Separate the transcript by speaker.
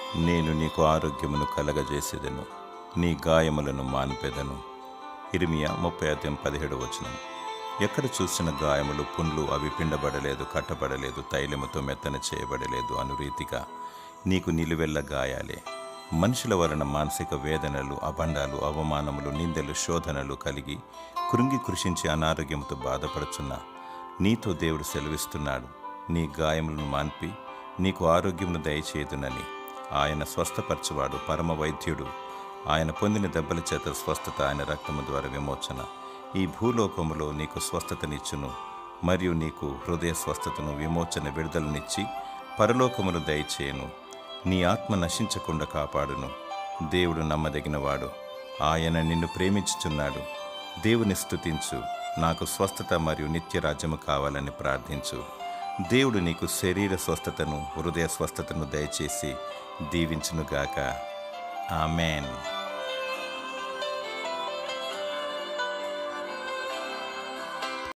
Speaker 1: నేను నీకు ఆరోగ్యమును కలగజేసేదను నీ గాయములను మాన్పెదను ఇరిమియా ముప్పై అధ్యాయం పదిహేడు వచనం ఎక్కడ చూసిన గాయములు పుండ్లు అవి పిండబడలేదు కట్టబడలేదు తైలముతో మెత్తన చేయబడలేదు అను రీతిగా నీకు నిలువెల్ల గాయాలే మనుషుల వలన మానసిక వేదనలు అబండాలు అవమానములు నిందలు శోధనలు కలిగి కృంగి కృషించి అనారోగ్యంతో బాధపడుచున్న నీతో దేవుడు సెలవిస్తున్నాడు నీ గాయములను మాన్పి నీకు ఆరోగ్యమును దయచేయుదునని ఆయన స్వస్థపరచువాడు పరమ వైద్యుడు ఆయన పొందిన దెబ్బల చేత స్వస్థత ఆయన రక్తము ద్వారా విమోచన ఈ భూలోకములో నీకు స్వస్థతనిచ్చును మరియు నీకు హృదయ స్వస్థతను విమోచన విడుదలనిచ్చి పరలోకమును దయచేయను నీ ఆత్మ నశించకుండా కాపాడును దేవుడు నమ్మదగినవాడు ఆయన నిన్ను ప్రేమించుచున్నాడు దేవుని స్తుతించు నాకు స్వస్థత మరియు నిత్య రాజ్యము కావాలని ప్రార్థించు దేవుడు నీకు శరీర స్వస్థతను హృదయ స్వస్థతను దయచేసి దీవించునుగాక ఆమెన్